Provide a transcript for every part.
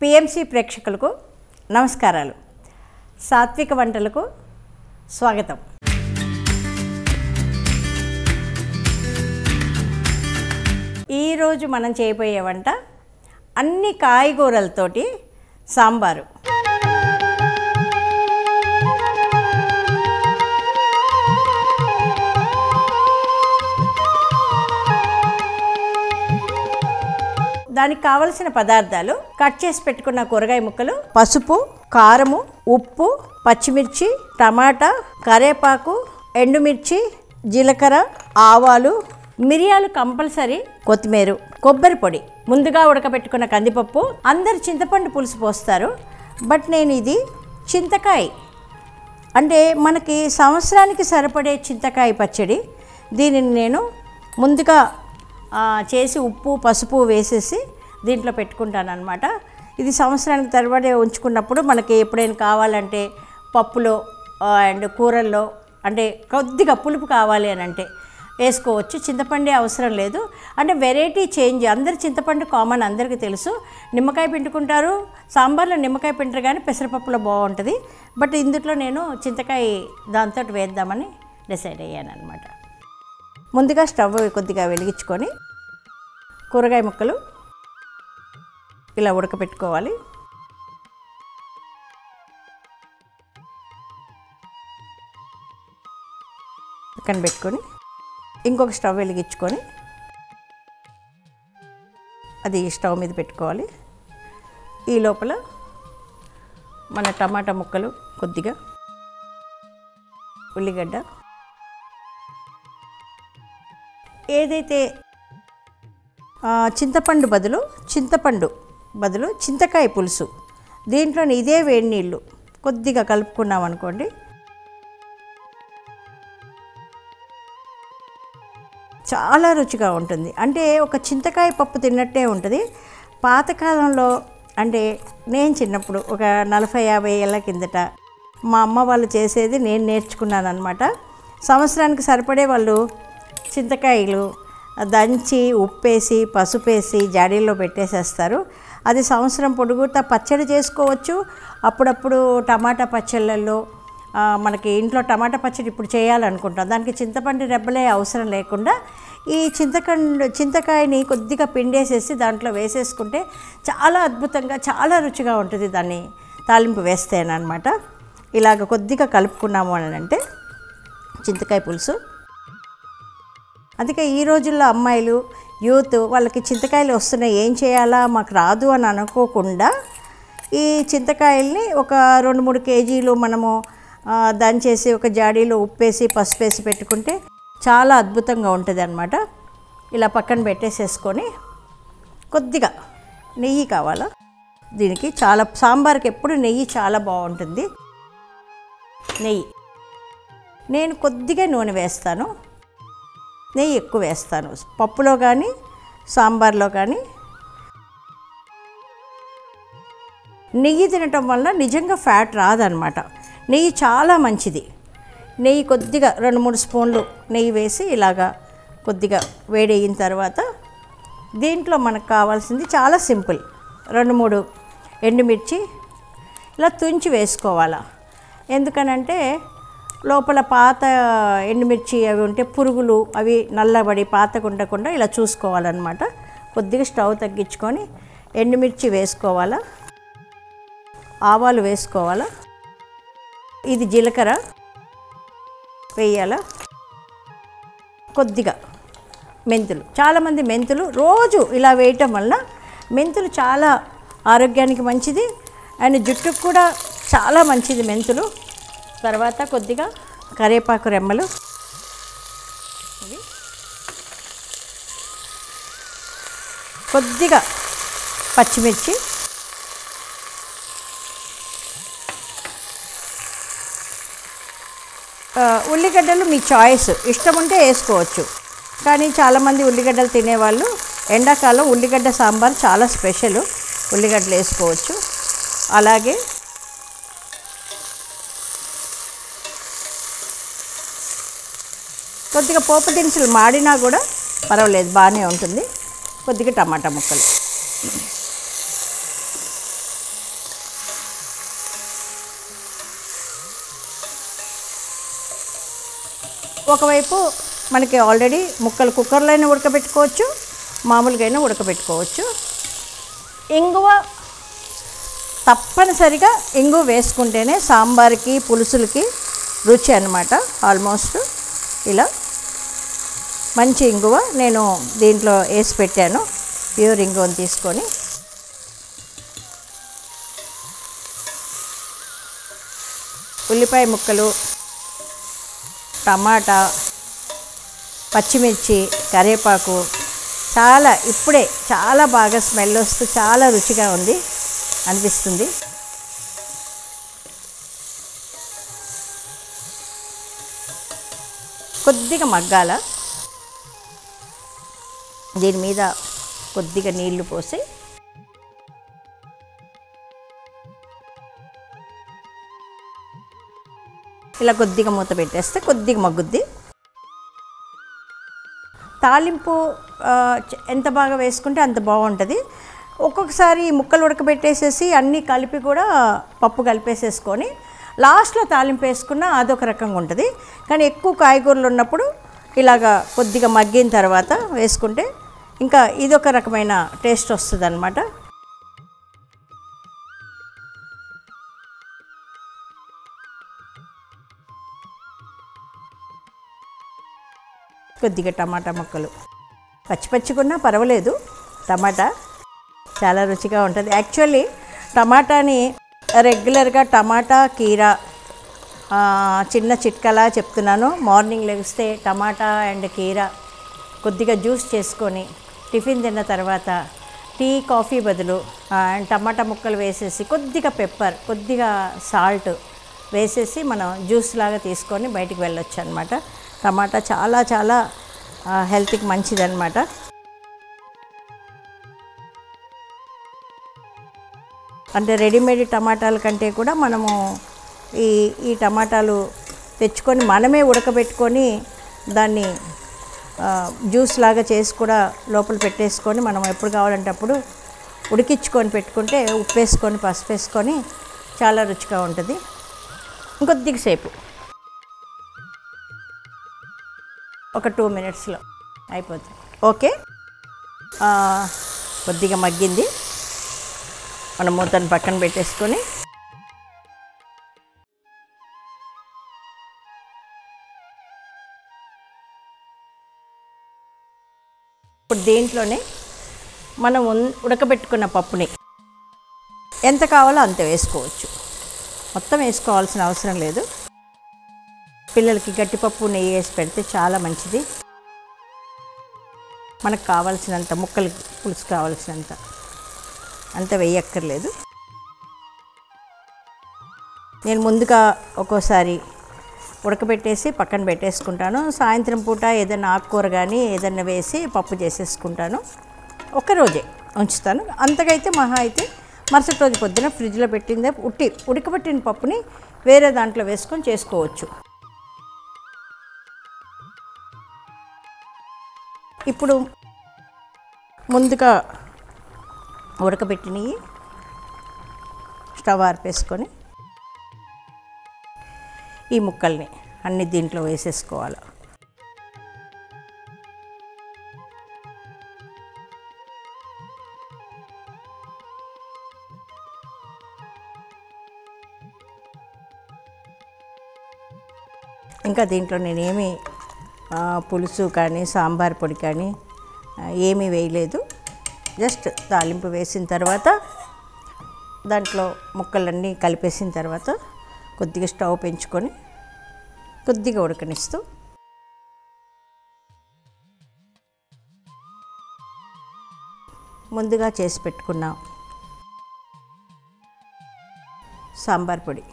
PMC ప్రేక్షకులకు నమస్కారాలు సాత్విక వంటలకు స్వాగతం ఈరోజు మనం చేయబోయే వంట అన్ని కాయగూరలతోటి సాంబారు దానికి కావలసిన పదార్థాలు కట్ చేసి పెట్టుకున్న కూరగాయ ముక్కలు పసుపు కారము ఉప్పు పచ్చిమిర్చి టమాటా కరేపాకు ఎండుమిర్చి జీలకర్ర ఆవాలు మిరియాలు కంపల్సరీ కొత్తిమీర కొబ్బరి పొడి ముందుగా ఉడకబెట్టుకున్న కందిపప్పు అందరు చింతపండు పులుసు పోస్తారు బట్ నేను ఇది చింతకాయ అంటే మనకి సంవత్సరానికి సరిపడే చింతకాయ పచ్చడి దీనిని నేను ముందుగా ఆ, చేసి ఉప్పు పసుపు వేసేసి దీంట్లో పెట్టుకుంటాను అనమాట ఇది సంవత్సరానికి తరబడి ఉంచుకున్నప్పుడు మనకి ఎప్పుడైనా కావాలంటే పప్పులో ఆ, అండ్ కూరల్లో అంటే కొద్దిగా పులుపు కావాలి అని అంటే వేసుకోవచ్చు చింతపండే అవసరం లేదు అంటే వెరైటీ చేంజ్ అందరు చింతపండు కామన్ అందరికీ తెలుసు నిమ్మకాయ పిండుకుంటారు సాంబార్లో నిమ్మకాయ పిండరు కానీ పెసరపప్పులో బాగుంటుంది బట్ ఇందులో నేను చింతకాయ దాంతో వేద్దామని డిసైడ్ అయ్యాను అనమాట ముందుగా స్టవ్ కొద్దిగా వెలిగించుకొని కూరగాయ ముక్కలు ఇలా ఉడకపెట్టుకోవాలి పక్కన పెట్టుకొని ఇంకొక స్టవ్ వెలిగించుకొని అది స్టవ్ మీద పెట్టుకోవాలి ఈ లోపల మన టమాటా ముక్కలు కొద్దిగా ఉల్లిగడ్డ ఏదైతే ఆ, చింతపండు బదులు చింతపండు బదులు చింతకాయ పులుసు దీంట్లో ఇదే వేడి నీళ్ళు కొద్దిగా కలుపుకున్నాం అనుకోండి చాలా రుచిగా ఉంటుంది అంటే ఒక చింతకాయ పప్పు తిన్నట్టే ఉంటుంది పాతకాలంలో అంటే నేను చిన్నప్పుడు ఒక నలభై యాభై ఏళ్ళ కిందట మా అమ్మ వాళ్ళు చేసేది నేను నేర్చుకున్నాను అనమాట సంవత్సరానికి సరిపడే వాళ్ళు చింతకాయలు దంచి ఉప్పేసి పసుపేసి జాడీల్లో పెట్టేసేస్తారు అది సంవత్సరం పొడుగుతా పచ్చడి చేసుకోవచ్చు అప్పుడప్పుడు టమాటా పచ్చళ్ళల్లో ఆ, మనకి ఇంట్లో టమాటా పచ్చడి ఇప్పుడు చేయాలనుకుంటాం దానికి చింతపండు రెబ్బలే అవసరం లేకుండా ఈ చింతకండు చింతకాయని కొద్దిగా పిండేసేసి దాంట్లో వేసేసుకుంటే చాలా అద్భుతంగా చాలా రుచిగా ఉంటుంది దాన్ని తాలింపు వేస్తేనమాట ఇలాగ కొద్దిగా కలుపుకున్నాము అని అంటే చింతకాయ పులుసు అందుకే ఈ రోజుల్లో అమ్మాయిలు యూత్ వాళ్ళకి చింతకాయలు వస్తున్నాయి ఏం చేయాలా మాకు రాదు అని అనుకోకుండా ఈ చింతకాయల్ని ఒక రెండు మూడు కేజీలు మనము ఆ, దంచేసి ఒక జాడీలో ఉప్పేసి పసుపేసి పెట్టుకుంటే చాలా అద్భుతంగా ఉంటుంది అనమాట ఇలా పక్కన పెట్టేసేసుకొని కొద్దిగా నెయ్యి కావాలా దీనికి చాలా సాంబార్కి ఎప్పుడు నెయ్యి చాలా బాగుంటుంది నెయ్యి నేను కొద్దిగా నూనె వేస్తాను నెయ్యి ఎక్కువ వేస్తాను పప్పులో కానీ సాంబార్లో కానీ నెయ్యి తినటం వల్ల నిజంగా ఫ్యాట్ రాదనమాట నెయ్యి చాలా మంచిది నెయ్యి కొద్దిగా రెండు మూడు స్పూన్లు నెయ్యి వేసి ఇలాగా కొద్దిగా వేడయిన తర్వాత దీంట్లో మనకు కావాల్సింది చాలా సింపుల్ రెండు మూడు ఎండుమిర్చి ఇలా తుంచి వేసుకోవాలా ఎందుకనంటే లోపల పాత ఎండుమిర్చి అవి ఉంటే పురుగులు అవి నల్లబడి పాతగా ఉండకుండా ఇలా చూసుకోవాలన్నమాట కొద్దిగా స్టవ్ తగ్గించుకొని ఎండుమిర్చి వేసుకోవాలా ఆవాలు వేసుకోవాలా ఇది జీలకర్ర వేయాలా కొద్దిగా మెంతులు చాలామంది మెంతులు రోజు ఇలా వేయటం వల్ల మెంతులు చాలా ఆరోగ్యానికి మంచిది అండ్ జుట్టుకు కూడా చాలా మంచిది మెంతులు తర్వాత కొద్దిగా కరివేపాకు రెమ్మలు ఇవి. కొద్దిగా పచ్చిమిర్చి ఆ, ఉల్లిగడ్డలు మీ చాయిస్ ఇష్టం ఉంటే వేసుకోవచ్చు కానీ చాలామంది ఉల్లిగడ్డలు తినేవాళ్ళు ఎండాకాలం ఉల్లిగడ్డ సాంబార్ చాలా స్పెషల్ ఉల్లిగడ్డలు వేసుకోవచ్చు అలాగే కొద్దిగా పోపు దినుసులు మాడినా కూడా పర్వాలేదు బాగానే ఉంటుంది కొద్దిగా టమాటా ముక్కలు ఒకవైపు మనకి ఆల్రెడీ ముక్కలు కుక్కర్లో అయినా ఉడకబెట్టుకోవచ్చు మామూలుగా అయినా ఉడకబెట్టుకోవచ్చు ఇంగువ తప్పనిసరిగా ఇంగు వేసుకుంటేనే సాంబార్కి పులుసులకి రుచి అన్నమాట ఆల్మోస్ట్ ఇలా మంచి ఇంగువ నేను దీంట్లో వేసి పెట్టాను ప్యూర్ ఇంగువని తీసుకొని ఉల్లిపాయ ముక్కలు టమాటా పచ్చిమిర్చి కరివేపాకు చాలా ఇప్పుడే చాలా బాగా స్మెల్ వస్తూ చాలా రుచిగా ఉంది అనిపిస్తుంది కొద్దిగా మగ్గాల దీని మీద కొద్దిగా నీళ్లు పోసి ఇలా కొద్దిగా మూత పెట్టేస్తే కొద్దిగా మగ్గుద్ది తాలింపు ఆ, చ- ఎంత బాగా వేసుకుంటే అంత బాగుంటుంది ఒక్కొక్కసారి ఈ ముక్కలు ఉడకబెట్టేసేసి అన్నీ కలిపి కూడా పప్పు కలిపేసేసుకొని లాస్ట్లో తాలింపు వేసుకున్న అదొక రకంగా ఉంటుంది కానీ ఎక్కువ కాయగూరలు ఉన్నప్పుడు ఇలాగా కొద్దిగా మగ్గిన తర్వాత వేసుకుంటే ఇంకా ఇదొక రకమైన టేస్ట్ వస్తుంది అనమాట కొద్దిగా టమాటా ముక్కలు పచ్చి పచ్చిగున్నా పర్వాలేదు టమాటా చాలా రుచిగా ఉంటుంది యాక్చువల్లీ టమాటాని రెగ్యులర్గా టమాటా కీరా ఆ, చిన్న చిట్కలా చెప్తున్నాను మార్నింగ్ లెగిస్తే టమాటా అండ్ కీరా కొద్దిగా జ్యూస్ చేసుకొని టిఫిన్ తిన్న తర్వాత టీ కాఫీ బదులు ఆ, అండ్ టమాటా ముక్కలు వేసేసి కొద్దిగా పెప్పర్ కొద్దిగా సాల్ట్ వేసేసి మనం జ్యూస్ లాగా తీసుకొని బయటికి వెళ్ళొచ్చు అనమాట టమాటా చాలా చాలా ఆ, హెల్త్కి మంచిదన్నమాట అంటే రెడీమేడ్ టమాటాల కంటే కూడా మనము ఈ ఈ టమాటాలు తెచ్చుకొని మనమే ఉడకబెట్టుకొని దాన్ని ఆ, జ్యూస్ లాగా చేసి కూడా లోపల పెట్టేసుకొని మనం ఎప్పుడు కావాలంటే అప్పుడు ఉడికించుకొని పెట్టుకుంటే ఉప్పు వేసుకొని పసుపు వేసుకొని చాలా రుచిగా ఉంటుంది ఇంకొద్దిగా సేపు ఒక టూ మినిట్స్లో అయిపోతుంది ఓకే ఆ, కొద్దిగా మగ్గింది మనం మూతను పక్కన పెట్టేసుకొని ఇప్పుడు దీంట్లోనే మనం ఉన్- ఉడకబెట్టుకున్న పప్పుని ఎంత కావాలో అంత వేసుకోవచ్చు మొత్తం వేసుకోవాల్సిన అవసరం లేదు పిల్లలకి గట్టిపప్పు నెయ్యి వేసి పెడితే చాలా మంచిది మనకు కావాల్సినంత ముక్కలకి పులుసు కావాల్సినంత అంత వేయక్కర్లేదు నేను ముందుగా ఒక్కోసారి ఉడకబెట్టేసి పక్కన పెట్టేసుకుంటాను సాయంత్రం పూట ఏదైనా ఆకుకూర కానీ ఏదైనా వేసి పప్పు చేసేసుకుంటాను ఒక్కరోజే ఉంచుతాను అంతకైతే మహా అయితే మరుసటి రోజు పొద్దున ఫ్రిడ్జ్లో పెట్టిందే ఉట్టి ఉడకబెట్టిన పప్పుని వేరే దాంట్లో వేసుకొని చేసుకోవచ్చు ఇప్పుడు ముందుగా ఉడకబెట్టినవి స్టవ్ ఆర్పేసుకొని ఈ ముక్కల్ని అన్ని దీంట్లో వేసేసుకోవాలి ఇంకా దీంట్లో నేనేమి ఆ, పులుసు కానీ సాంబార్ పొడి కానీ ఆ, ఏమీ వేయలేదు జస్ట్ తాలింపు వేసిన తర్వాత దాంట్లో ముక్కలన్నీ కలిపేసిన తర్వాత కొద్దిగా స్టవ్ పెంచుకొని కొద్దిగా ఉడకనిస్తూ ముందుగా చేసి పెట్టుకున్న సాంబార్ పొడి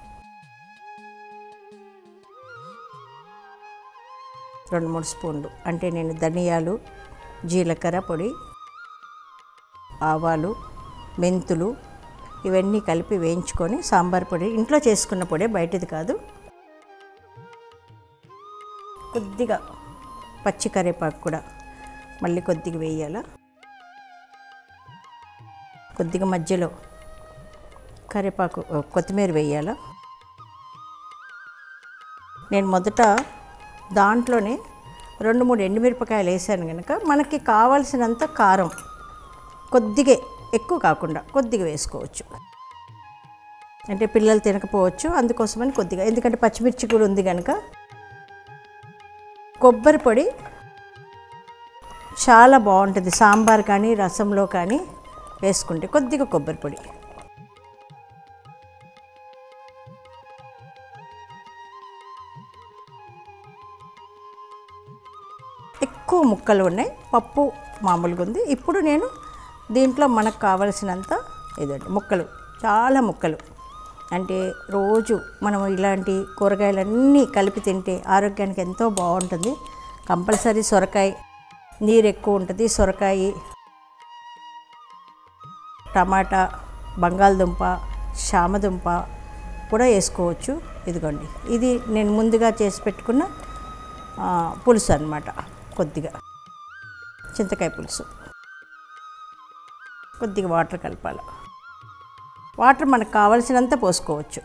రెండు మూడు స్పూన్లు అంటే నేను ధనియాలు జీలకర్ర పొడి ఆవాలు మెంతులు ఇవన్నీ కలిపి వేయించుకొని సాంబార్ పొడి ఇంట్లో చేసుకున్న పొడే బయటది కాదు కొద్దిగా పచ్చి కరివేపాకు కూడా మళ్ళీ కొద్దిగా వేయాల కొద్దిగా మధ్యలో కరివేపాకు కొత్తిమీర వేయాల నేను మొదట దాంట్లోనే రెండు మూడు ఎండుమిరపకాయలు వేసాను కనుక మనకి కావాల్సినంత కారం కొద్దిగా ఎక్కువ కాకుండా కొద్దిగా వేసుకోవచ్చు అంటే పిల్లలు తినకపోవచ్చు అందుకోసమని కొద్దిగా ఎందుకంటే పచ్చిమిర్చి కూడా ఉంది కనుక కొబ్బరి పొడి చాలా బాగుంటుంది సాంబార్ కానీ రసంలో కానీ వేసుకుంటే కొద్దిగా కొబ్బరి పొడి ఎక్కువ ముక్కలు ఉన్నాయి పప్పు మామూలుగా ఉంది ఇప్పుడు నేను దీంట్లో మనకు కావలసినంత ఇదండి ముక్కలు చాలా ముక్కలు అంటే రోజు మనం ఇలాంటి కూరగాయలన్నీ కలిపి తింటే ఆరోగ్యానికి ఎంతో బాగుంటుంది కంపల్సరీ సొరకాయ నీరు ఎక్కువ ఉంటుంది సొరకాయ టమాటా బంగాళదుంప శామదుంప కూడా వేసుకోవచ్చు ఇదిగోండి ఇది నేను ముందుగా చేసి పెట్టుకున్న ఆ, పులుసు అన్నమాట కొద్దిగా చింతకాయ పులుసు కొద్దిగా వాటర్ కలపాలి వాటర్ మనకు కావలసినంత పోసుకోవచ్చు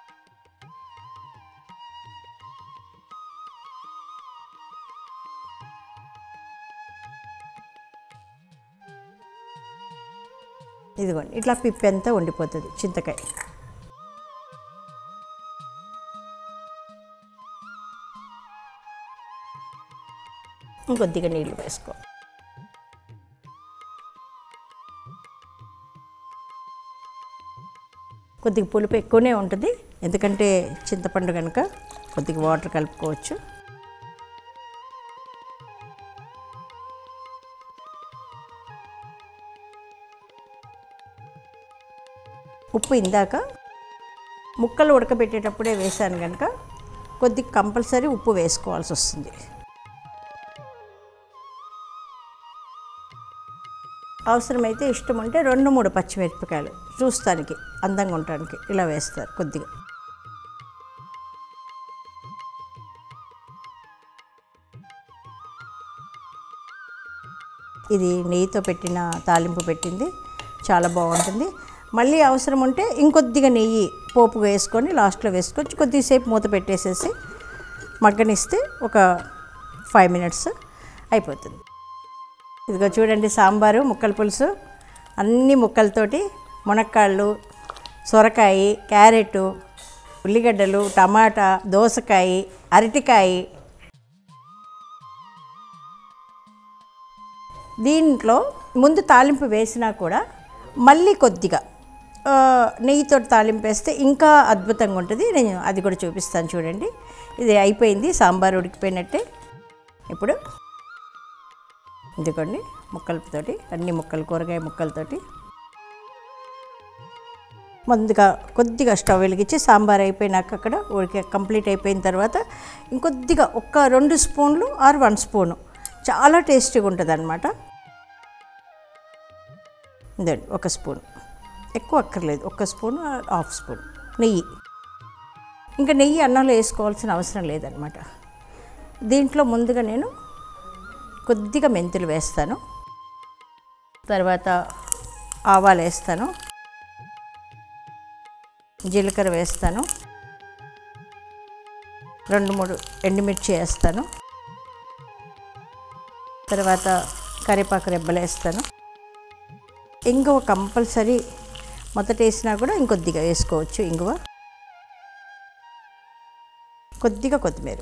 ఇదిగోండి ఇట్లా పిప్పి అంతా ఉండిపోతుంది చింతకాయ ఇంకొద్దిగా నీళ్ళు వేసుకో కొద్దిగా పులుపు ఎక్కువనే ఉంటుంది ఎందుకంటే చింతపండు కనుక కొద్దిగా వాటర్ కలుపుకోవచ్చు ఉప్పు ఇందాక ముక్కలు ఉడకబెట్టేటప్పుడే వేసాను కనుక కొద్దిగా కంపల్సరీ ఉప్పు వేసుకోవాల్సి వస్తుంది అవసరమైతే ఇష్టం ఉంటే రెండు మూడు పచ్చిమిరపకాయలు చూస్తానికి అందంగా ఉండటానికి ఇలా వేస్తారు కొద్దిగా ఇది నెయ్యితో పెట్టిన తాలింపు పెట్టింది చాలా బాగుంటుంది మళ్ళీ అవసరం ఉంటే ఇంకొద్దిగా నెయ్యి పోపు వేసుకొని లాస్ట్లో వేసుకోవచ్చు కొద్దిసేపు మూత పెట్టేసేసి మగ్గనిస్తే ఒక ఫైవ్ మినిట్స్ అయిపోతుంది ఇదిగో చూడండి సాంబారు ముక్కల పులుసు అన్ని ముక్కలతోటి మునక్కాళ్ళు సొరకాయ క్యారెట్ ఉల్లిగడ్డలు టమాటా దోసకాయ అరటికాయ దీంట్లో ముందు తాలింపు వేసినా కూడా మళ్ళీ కొద్దిగా ఆ, నెయ్యితో తాలింపు వేస్తే ఇంకా అద్భుతంగా ఉంటుంది నేను అది కూడా చూపిస్తాను చూడండి ఇది అయిపోయింది సాంబార్ ఉడికిపోయినట్టే ఇప్పుడు ఇదిగోండి ముక్కలతోటి అన్ని ముక్కలు కూరగాయ ముక్కలతోటి ముందుగా కొద్దిగా స్టవ్ వెలిగించి సాంబార్ అయిపోయినాక అక్కడ ఉడికి కంప్లీట్ అయిపోయిన తర్వాత ఇంకొద్దిగా ఒక్క రెండు స్పూన్లు ఆర్ వన్ స్పూను చాలా టేస్టీగా ఉంటుంది అనమాట ఇదండి ఒక స్పూన్ ఎక్కువ అక్కర్లేదు ఒక స్పూన్ ఆర్ హాఫ్ స్పూన్ నెయ్యి ఇంకా నెయ్యి అన్నంలో వేసుకోవాల్సిన అవసరం లేదనమాట దీంట్లో ముందుగా నేను కొద్దిగా మెంతులు వేస్తాను తర్వాత ఆవాలు వేస్తాను జీలకర్ర వేస్తాను రెండు మూడు ఎండుమిర్చి వేస్తాను తర్వాత కరివేపాకు రెబ్బలు వేస్తాను ఇంగువ కంపల్సరీ మొదట వేసినా కూడా ఇంకొద్దిగా వేసుకోవచ్చు ఇంగువ కొద్దిగా కొత్తిమీర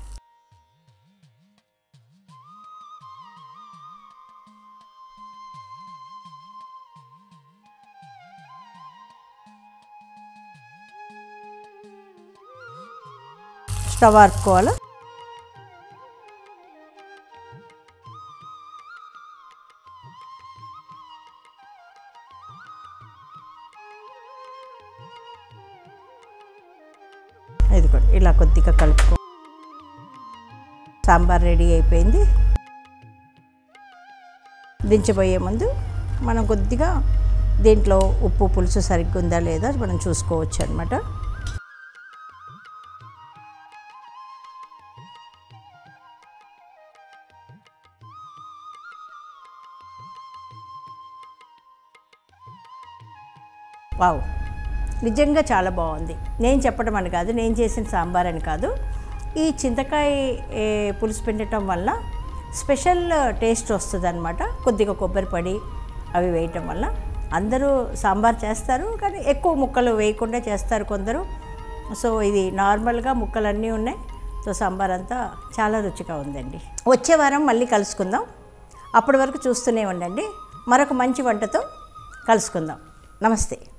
స్టవ్ ఆర్పుకోవాలి ఇదిగోండి ఇలా కొద్దిగా కలుపుకో సాంబార్ రెడీ అయిపోయింది దించబోయే ముందు మనం కొద్దిగా దీంట్లో ఉప్పు పులుసు సరిగ్గా ఉందా లేదా మనం చూసుకోవచ్చు అనమాట వావ్ నిజంగా చాలా బాగుంది నేను చెప్పడం అని కాదు నేను చేసిన సాంబార్ అని కాదు ఈ చింతకాయ ఏ, పులుసు పిండటం వల్ల స్పెషల్ టేస్ట్ వస్తుంది అనమాట కొద్దిగా కొబ్బరి పొడి అవి వేయటం వల్ల అందరూ సాంబార్ చేస్తారు కానీ ఎక్కువ ముక్కలు వేయకుండా చేస్తారు కొందరు సో ఇది నార్మల్గా ముక్కలన్నీ ఉన్నాయి సో సాంబార్ అంతా చాలా రుచిగా ఉందండి వచ్చే వారం మళ్ళీ కలుసుకుందాం అప్పటి వరకు చూస్తూనే ఉండండి మరొక మంచి వంటతో కలుసుకుందాం నమస్తే